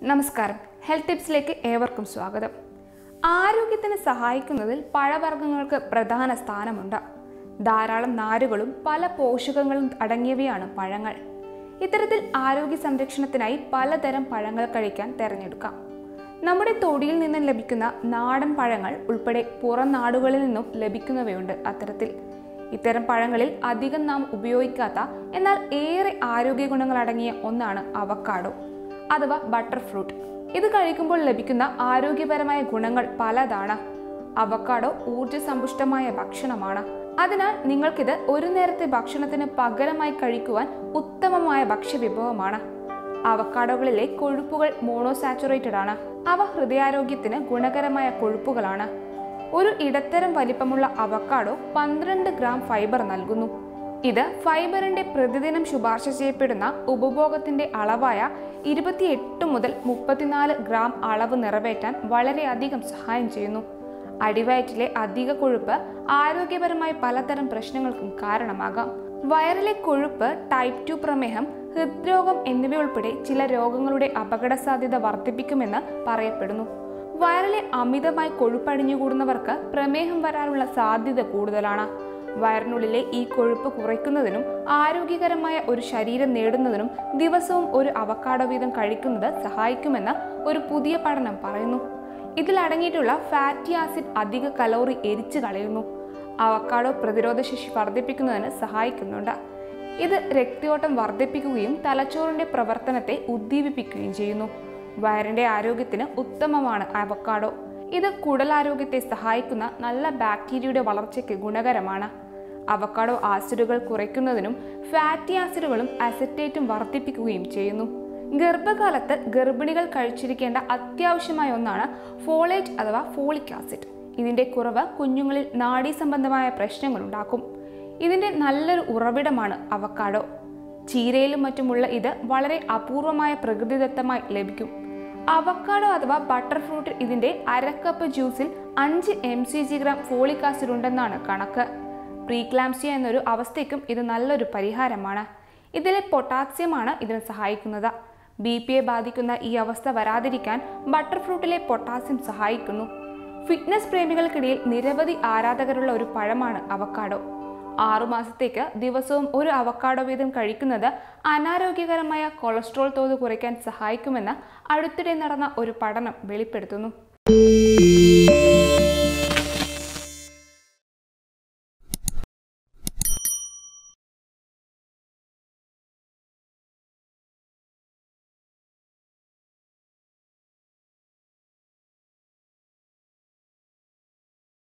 നമസ്കാരം ഹെൽത്ത് ടിപ്സിലേക്ക് ഏവർക്കും സ്വാഗതം ആരോഗ്യത്തിന് സഹായിക്കുന്നതിൽ പഴവർഗ്ഗങ്ങൾക്ക് പ്രധാന സ്ഥാനമുണ്ട് ധാരാളം നാരുകളും പല പോഷകങ്ങളും അടങ്ങിയവയാണ് പഴങ്ങൾ ഇത്തരത്തിൽ ആരോഗ്യ സംരക്ഷണത്തിനായി പലതരം പഴങ്ങൾ കഴിക്കാൻ തിരഞ്ഞെടുക്കാം നമ്മുടെ തൊടിയിൽ നിന്നും ലഭിക്കുന്ന നാടൻ പഴങ്ങൾ ഉൾപ്പെടെ പുറം നാടുകളിൽ നിന്നും ലഭിക്കുന്നവയുണ്ട് അത്തരത്തിൽ ഇത്തരം പഴങ്ങളിൽ അധികം നാം ഉപയോഗിക്കാത്ത എന്നാൽ ഏറെ ആരോഗ്യ ഗുണങ്ങൾ അടങ്ങിയ ഒന്നാണ് അവക്കാഡോ അഥവാ ബട്ടർ ഫ്രൂട്ട് ഇത് കഴിക്കുമ്പോൾ ലഭിക്കുന്ന ആരോഗ്യപരമായ ഗുണങ്ങൾ പലതാണ് അവക്കാഡോ ഊർജ്ജസമ്പുഷ്ടമായ ഭക്ഷണമാണ് അതിനാൽ നിങ്ങൾക്കിത് ഒരു നേരത്തെ ഭക്ഷണത്തിന് പകരമായി കഴിക്കുവാൻ ഉത്തമമായ ഭക്ഷ്യവിഭവമാണ് അവക്കാഡോകളിലെ കൊഴുപ്പുകൾ മോണോസാച്ചുറേറ്റഡ് ആണ് അവ ഹൃദയാരോഗ്യത്തിന് ഗുണകരമായ കൊഴുപ്പുകളാണ് ഒരു ഇടത്തരം വലിപ്പമുള്ള അവക്കാഡോ പന്ത്രണ്ട് ഗ്രാം ഫൈബർ നൽകുന്നു ഇത് ഫൈബറിന്റെ പ്രതിദിനം ശുപാർശ ചെയ്യപ്പെടുന്ന ഉപഭോഗത്തിന്റെ അളവായ ഇരുപത്തിയെട്ട് മുതൽ മുപ്പത്തിനാല് ഗ്രാം അളവ് നിറവേറ്റാൻ വളരെയധികം സഹായം ചെയ്യുന്നു അടിവയറ്റിലെ അധിക കൊഴുപ്പ് ആരോഗ്യപരമായ പലതരം പ്രശ്നങ്ങൾക്കും കാരണമാകാം വയറിലെ കൊഴുപ്പ് ടൈപ്പ് ടു പ്രമേഹം ഹൃദ്രോഗം എന്നിവയുൾപ്പെടെ ചില രോഗങ്ങളുടെ അപകട സാധ്യത വർദ്ധിപ്പിക്കുമെന്ന് പറയപ്പെടുന്നു വയറിലെ അമിതമായി കൊഴുപ്പടിഞ്ഞുകൂടുന്നവർക്ക് പ്രമേഹം വരാനുള്ള സാധ്യത കൂടുതലാണ് വയറിനുള്ളിലെ ഈ കൊഴുപ്പ് കുറയ്ക്കുന്നതിനും ആരോഗ്യകരമായ ഒരു ശരീരം നേടുന്നതിനും ദിവസവും ഒരു അവക്കാഡോ വീതം കഴിക്കുന്നത് സഹായിക്കുമെന്ന് ഒരു പുതിയ പഠനം പറയുന്നു ഇതിൽ അടങ്ങിയിട്ടുള്ള ഫാറ്റി ആസിഡ് അധിക കലോറി എരിച്ചു കളയുന്നു അവക്കാഡോ പ്രതിരോധശേഷി വർദ്ധിപ്പിക്കുന്നതിന് സഹായിക്കുന്നുണ്ട് ഇത് രക്തയോട്ടം വർദ്ധിപ്പിക്കുകയും തലച്ചോറിന്റെ പ്രവർത്തനത്തെ ഉദ്ദീപിപ്പിക്കുകയും ചെയ്യുന്നു വയറിന്റെ ആരോഗ്യത്തിന് ഉത്തമമാണ് അവക്കാഡോ ഇത് കുടലാരോഗ്യത്തെ സഹായിക്കുന്ന നല്ല ബാക്ടീരിയയുടെ വളർച്ചയ്ക്ക് ഗുണകരമാണ് അവക്കാഡോ ആസിഡുകൾ കുറയ്ക്കുന്നതിനും ഫാറ്റി ആസിഡുകളും അസറ്റേറ്റും വർദ്ധിപ്പിക്കുകയും ചെയ്യുന്നു ഗർഭകാലത്ത് ഗർഭിണികൾ കഴിച്ചിരിക്കേണ്ട അത്യാവശ്യമായ ഒന്നാണ് ഫോളേറ്റ് അഥവാ ഫോളിക് ആസിഡ് ഇതിന്റെ കുറവ് കുഞ്ഞുങ്ങളിൽ നാഡീ സംബന്ധമായ പ്രശ്നങ്ങൾ ഉണ്ടാക്കും ഇതിന്റെ നല്ലൊരു ഉറവിടമാണ് അവക്കാഡോ ചീരയിലും മറ്റുമുള്ള ഇത് വളരെ അപൂർവമായ പ്രകൃതിദത്തമായി ലഭിക്കും അവക്കാഡോ അഥവാ ബട്ടർ ഫ്രൂട്ട് ഇതിന്റെ അരക്കപ്പ് ജ്യൂസിൽ അഞ്ച് M C G gram folic acid ഉണ്ടെന്നാണ് കണക്ക് പ്രീക്ലാംസിയ എന്നൊരു അവസ്ഥയ്ക്കും ഇത് നല്ലൊരു പരിഹാരമാണ് ഇതിലെ പൊട്ടാസ്യമാണ് ഇതിന് സഹായിക്കുന്നത് ബി പിയെ ബാധിക്കുന്ന ഈ അവസ്ഥ വരാതിരിക്കാൻ ബട്ടർ ഫ്രൂട്ടിലെ പൊട്ടാസ്യം സഹായിക്കുന്നു ഫിറ്റ്നസ് പ്രേമികൾക്കിടയിൽ നിരവധി ആരാധകരുള്ള ഒരു പഴമാണ് അവക്കാഡോ ആറുമാസത്തേക്ക് ദിവസവും ഒരു അവക്കാഡോ വീതം കഴിക്കുന്നത് അനാരോഗ്യകരമായ കൊളസ്ട്രോൾ തോത് കുറയ്ക്കാൻ സഹായിക്കുമെന്ന് അടുത്തിടെ നടന്ന ഒരു പഠനം വെളിപ്പെടുത്തുന്നു